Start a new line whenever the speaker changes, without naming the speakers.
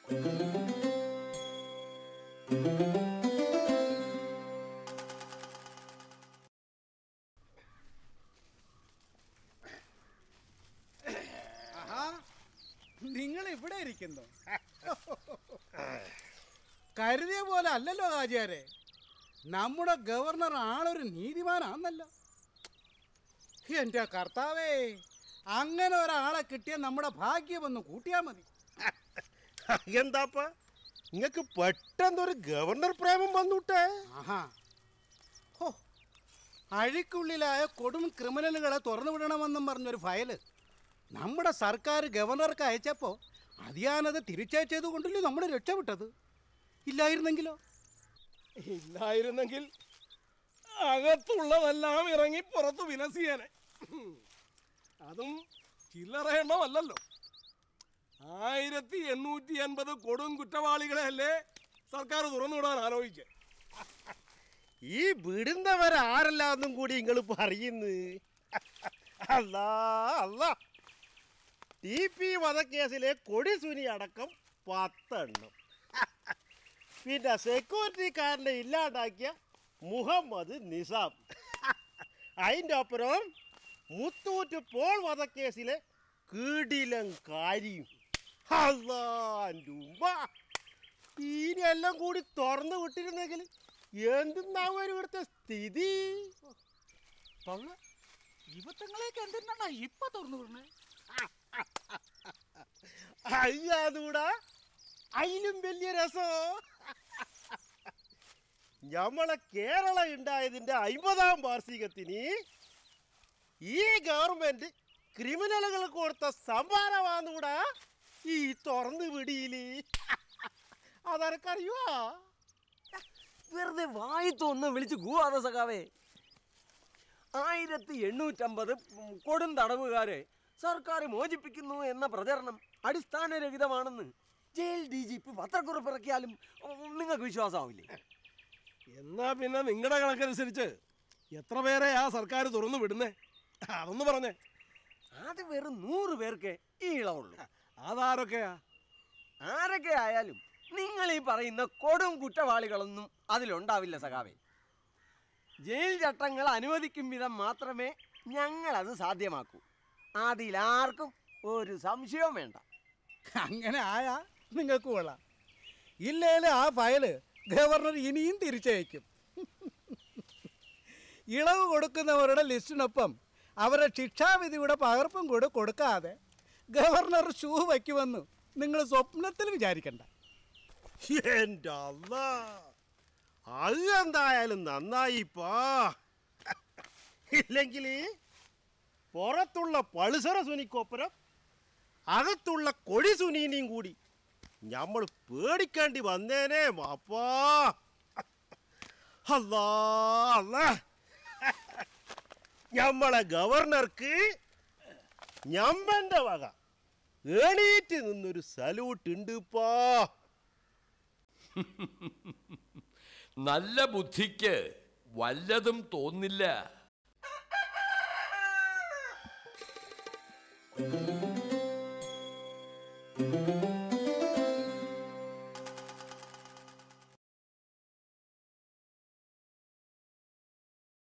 ആഹാ നിങ്ങൾ ഇവിടെ ഇരിക്കുന്നു കരുതിയ പോലെ അല്ലല്ലോ ആചാരെ നമ്മുടെ ഗവർണർ ആളൊരു നീതിമാനാന്നല്ലോ എൻ്റെ കർത്താവേ അങ്ങനെ ഒരാളെ കിട്ടിയ നമ്മുടെ ഭാഗ്യമൊന്ന് കൂട്ടിയാൽ മതി
എന്താപ്പ നിങ്ങക്ക് പെട്ടെന്നൊരു ഗവർണർ പ്രേമം വന്നുട്ടേ
ആഹാ ഹോ അഴിക്കുള്ളിലായ കൊടും ക്രിമിനലുകളെ തുറന്നു വിടണമെന്നും പറഞ്ഞൊരു ഫയല് നമ്മുടെ സർക്കാർ ഗവർണർക്ക് അയച്ചപ്പോൾ അതിയാനത് തിരിച്ചയച്ചത് കൊണ്ടല്ലേ നമ്മൾ രക്ഷപ്പെട്ടത് ഇല്ലായിരുന്നെങ്കിലോ
ഇല്ലായിരുന്നെങ്കിൽ അകത്തുള്ളതെല്ലാം ഇറങ്ങി പുറത്ത് വിനസിയാനെ അതും ചില്ലറ എണ്ണമല്ലല്ലോ ആയിരത്തി എണ്ണൂറ്റി അൻപത് കൊടും കുറ്റവാളികളെ അല്ലേ സർക്കാർ തുറന്നുവിടാൻ ആലോചിച്ചേ
ഈ വിടുന്നവരെ ആരല്ലാന്നും കൂടി നിങ്ങൾ പറയുന്നു അല്ലാ അല്ലാ ടി പി വധക്കേസിലെ കൊടിസുനി അടക്കം പത്തെണ്ണം പിന്നെ സെക്യൂരിറ്റിക്കാരനെ ഇല്ലാണ്ടാക്കിയ മുഹമ്മദ് നിസാം അതിൻ്റെ അപ്പുറം മുത്തൂറ്റ് പോൾ വധക്കേസിലെ കീടിലം കാരിയും അല്ലാൻ്റെ ഉമ്മ ഇതിനെല്ലാം കൂടി തുറന്നു വിട്ടിരുന്നെങ്കിൽ എന്തെന്നാവും ഇവിടുത്തെ സ്ഥിതി
ഇവത്തങ്ങളേക്ക് എന്തിനാണ് ഇപ്പൊ തുറന്നു വിടണേ
അയ്യാതൂടാ അതിലും വലിയ രസോ നമ്മളെ കേരള ഉണ്ടായതിൻ്റെ അമ്പതാം വാർഷികത്തിന് ഈ ഗവൺമെന്റ് ക്രിമിനലുകൾക്ക് കൊടുത്ത സംഭാരമാന്നൂടാ ഈ തുറന്നു വിടിയില് അതൊക്കെ
വെറുതെ വായി തോന്നുന്ന വിളിച്ച് കൂവാതെ സഖാവേ ആയിരത്തി എണ്ണൂറ്റമ്പത് കൊടും തടവുകാരെ സർക്കാർ മോചിപ്പിക്കുന്നു എന്ന പ്രചരണം അടിസ്ഥാനരഹിതമാണെന്ന് ജയിൽ ഡി ജി പി പത്രക്കുറിപ്പ് ഇറക്കിയാലും ഉം, നിങ്ങൾക്ക് വിശ്വാസമാവില്ലേ
എന്നാ പിന്നെ നിങ്ങളുടെ കണക്കനുസരിച്ച് എത്ര പേരെ ആ സർക്കാർ തുറന്നു വിടുന്നേ അതൊന്ന് പറഞ്ഞേ
അത് വെറും നൂറ് പേർക്ക് ഈ ഇളവുള്ളൂ
അതാരൊക്കെയാ
ആരൊക്കെ ആയാലും നിങ്ങൾ ഈ പറയുന്ന കൊടും കുറ്റവാളികളൊന്നും അതിലുണ്ടാവില്ല സഖാവേ ജയിൽ ചട്ടങ്ങൾ അനുവദിക്കും വിധം മാത്രമേ ഞങ്ങളത് സാധ്യമാക്കൂ അതിലാർക്കും ഒരു സംശയവും വേണ്ട
അങ്ങനെ ആയാ നിങ്ങൾക്ക് കൊള്ളാം ഇല്ലേലും ആ ഫയല് ഗവർണർ ഇനിയും തിരിച്ചയക്കും ഇളവ് കൊടുക്കുന്നവരുടെ ലിസ്റ്റിനൊപ്പം അവരുടെ ശിക്ഷാവിധിയുടെ പകർപ്പും കൂടെ കൊടുക്കാതെ ഗവർണർ ഷൂ വയ്ക്കുമെന്ന് നിങ്ങൾ സ്വപ്നത്തിൽ വിചാരിക്കണ്ട
എൻ്റെ അല്ല അത് എന്തായാലും നന്നായിപ്പാ ഇല്ലെങ്കിൽ പുറത്തുള്ള പളുസറ സുനിക്കൊപ്പരം അകത്തുള്ള കൊടി സുനീനെയും കൂടി നമ്മൾ പേടിക്കേണ്ടി വന്നേനേ മാപ്പാ അല്ലാ അല്ലാ നമ്മളെ ഗവർണർക്ക് ഞമ്മന്റെ വക എണീറ്റ് നിന്നൊരു സല്യൂട്ട് ഉണ്ട് ഇപ്പാ
നല്ല ബുദ്ധിക്ക് വല്ലതും തോന്നില്ല
ആ